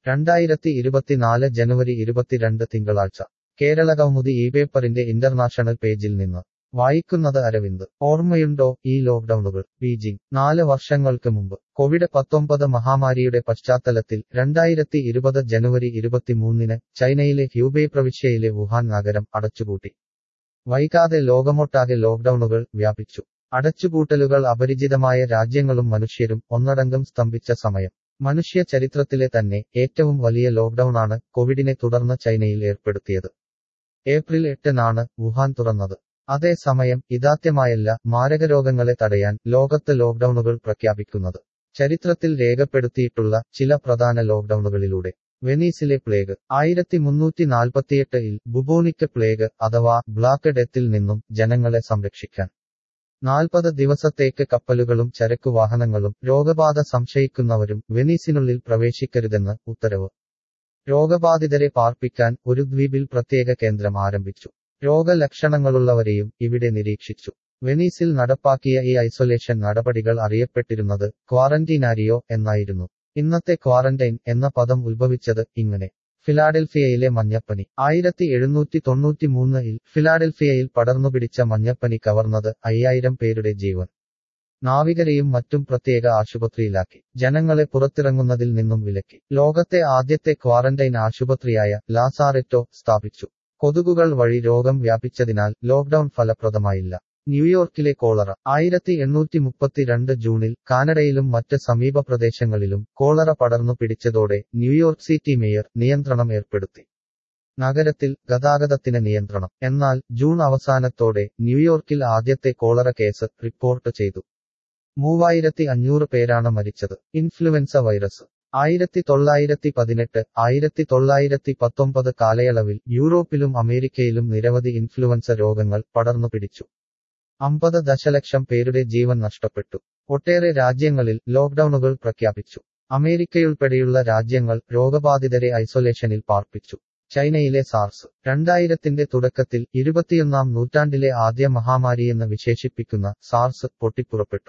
രണ്ടായിരത്തി ഇരുപത്തിനാല് ജനുവരി ഇരുപത്തിരണ്ട് തിങ്കളാഴ്ച കേരള കൗമുദി ഈ പേപ്പറിന്റെ ഇന്റർനാഷണൽ പേജിൽ നിന്ന് വായിക്കുന്നത് അരവിന്ദ് ഓർമ്മയുണ്ടോ ഈ ലോക്ഡൌണുകൾ ബീജിംഗ് നാല് വർഷങ്ങൾക്ക് മുമ്പ് കോവിഡ് പത്തൊമ്പത് മഹാമാരിയുടെ പശ്ചാത്തലത്തിൽ രണ്ടായിരത്തി ഇരുപത് ജനുവരി ഇരുപത്തിമൂന്നിന് ചൈനയിലെ ഹ്യൂബേ പ്രവിശ്യയിലെ വുഹാൻ നഗരം അടച്ചുപൂട്ടി വൈകാതെ ലോകമൊട്ടാകെ ലോക്ഡൌണുകൾ വ്യാപിച്ചു അടച്ചുപൂട്ടലുകൾ അപരിചിതമായ രാജ്യങ്ങളും മനുഷ്യരും ഒന്നടങ്കം സ്തംഭിച്ച സമയം മനുഷ്യ ചരിത്രത്തിലെ തന്നെ ഏറ്റവും വലിയ ലോക്ഡൌണാണ് കോവിഡിനെ തുടർന്ന് ചൈനയിൽ ഏർപ്പെടുത്തിയത് ഏപ്രിൽ എട്ടിനാണ് വുഹാൻ തുറന്നത് അതേസമയം ഇതാദ്യമായല്ല മാരകരോഗങ്ങളെ തടയാൻ ലോകത്ത് ലോക്ഡൌണുകൾ പ്രഖ്യാപിക്കുന്നത് ചരിത്രത്തിൽ രേഖപ്പെടുത്തിയിട്ടുള്ള ചില പ്രധാന ലോക്ഡൌണുകളിലൂടെ വെനീസിലെ പ്ലേഗ് ആയിരത്തി മുന്നൂറ്റി നാൽപ്പത്തിയെട്ടിൽ ബുബോണിക് പ്ലേഗ് അഥവാ ബ്ലാക്ക് ഡെത്തിൽ നിന്നും ജനങ്ങളെ സംരക്ഷിക്കാൻ നാൽപ്പത് ദിവസത്തേക്ക് കപ്പലുകളും ചരക്കു വാഹനങ്ങളും രോഗബാധ സംശയിക്കുന്നവരും വെനീസിനുള്ളിൽ പ്രവേശിക്കരുതെന്ന് ഉത്തരവ് രോഗബാധിതരെ പാർപ്പിക്കാൻ ഒരു ദ്വീപിൽ പ്രത്യേക കേന്ദ്രം ആരംഭിച്ചു രോഗലക്ഷണങ്ങളുള്ളവരെയും ഇവിടെ നിരീക്ഷിച്ചു വെനീസിൽ നടപ്പാക്കിയ ഈ ഐസൊലേഷൻ നടപടികൾ അറിയപ്പെട്ടിരുന്നത് ക്വാറന്റീനാരിയോ എന്നായിരുന്നു ഇന്നത്തെ ക്വാറന്റൈൻ എന്ന പദം ഉത്ഭവിച്ചത് ഇങ്ങനെ ഫിലാഡൽഫിയയിലെ മഞ്ഞപ്പനി ആയിരത്തി എഴുന്നൂറ്റി തൊണ്ണൂറ്റി മൂന്നിൽ ഫിലാഡൽഫിയയിൽ പടർന്നുപിടിച്ച മഞ്ഞപ്പനി കവർന്നത് അയ്യായിരം പേരുടെ ജീവൻ നാവികരെയും മറ്റും പ്രത്യേക ആശുപത്രിയിലാക്കി ജനങ്ങളെ പുറത്തിറങ്ങുന്നതിൽ നിന്നും വിലക്കി ലോകത്തെ ആദ്യത്തെ ക്വാറന്റൈൻ ആശുപത്രിയായ ലാസാറെറ്റോ സ്ഥാപിച്ചു കൊതുകുകൾ വഴി രോഗം വ്യാപിച്ചതിനാൽ ലോക്ഡൌൺ ഫലപ്രദമായില്ല ന്യൂയോർക്കിലെ കോളറ ആയിരത്തി എണ്ണൂറ്റി മുപ്പത്തിരണ്ട് ജൂണിൽ കാനഡയിലും മറ്റ് സമീപ പ്രദേശങ്ങളിലും കോളറ പടർന്നു പിടിച്ചതോടെ ന്യൂയോർക്ക് സിറ്റി മേയർ നിയന്ത്രണം ഏർപ്പെടുത്തി നഗരത്തിൽ ഗതാഗതത്തിന് നിയന്ത്രണം എന്നാൽ ജൂൺ അവസാനത്തോടെ ന്യൂയോർക്കിൽ ആദ്യത്തെ കോളറ കേസ് റിപ്പോർട്ട് ചെയ്തു മൂവായിരത്തി അഞ്ഞൂറ് പേരാണ് മരിച്ചത് ഇൻഫ്ലുവൻസ വൈറസ് ആയിരത്തി തൊള്ളായിരത്തി പതിനെട്ട് ആയിരത്തി തൊള്ളായിരത്തി പത്തൊമ്പത് കാലയളവിൽ യൂറോപ്പിലും അമേരിക്കയിലും നിരവധി ഇൻഫ്ലുവൻസ രോഗങ്ങൾ പടർന്നു പിടിച്ചു അമ്പത് ദശലക്ഷം പേരുടെ ജീവൻ നഷ്ടപ്പെട്ടു ഒട്ടേറെ രാജ്യങ്ങളിൽ ലോക്ഡൌണുകൾ പ്രഖ്യാപിച്ചു അമേരിക്കയുൾപ്പെടെയുള്ള രാജ്യങ്ങൾ രോഗബാധിതരെ ഐസൊലേഷനിൽ പാർപ്പിച്ചു ചൈനയിലെ സാർസ് രണ്ടായിരത്തിന്റെ തുടക്കത്തിൽ ഇരുപത്തിയൊന്നാം നൂറ്റാണ്ടിലെ ആദ്യ മഹാമാരിയെന്ന് വിശേഷിപ്പിക്കുന്ന സാർസ് പൊട്ടിപ്പുറപ്പെട്ടു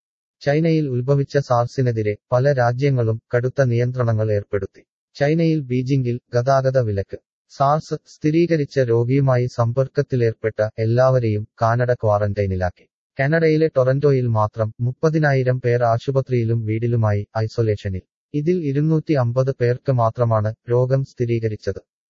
ചൈനയിൽ ഉത്ഭവിച്ച സാർസിനെതിരെ പല രാജ്യങ്ങളും കടുത്ത നിയന്ത്രണങ്ങൾ ഏർപ്പെടുത്തി ചൈനയിൽ ബീജിംഗിൽ ഗതാഗത വിലക്ക് സാർസ് സ്ഥിരീകരിച്ച രോഗിയുമായി സമ്പർക്കത്തിലേർപ്പെട്ട എല്ലാവരെയും കാനഡ ക്വാറന്റൈനിലാക്കി കാനഡയിലെ ടൊറന്റോയിൽ മാത്രം മുപ്പതിനായിരം പേർ ആശുപത്രിയിലും വീടിലുമായി ഐസൊലേഷനിൽ ഇതിൽ ഇരുന്നൂറ്റി അമ്പത് പേർക്ക് മാത്രമാണ് രോഗം സ്ഥിരീകരിച്ചത്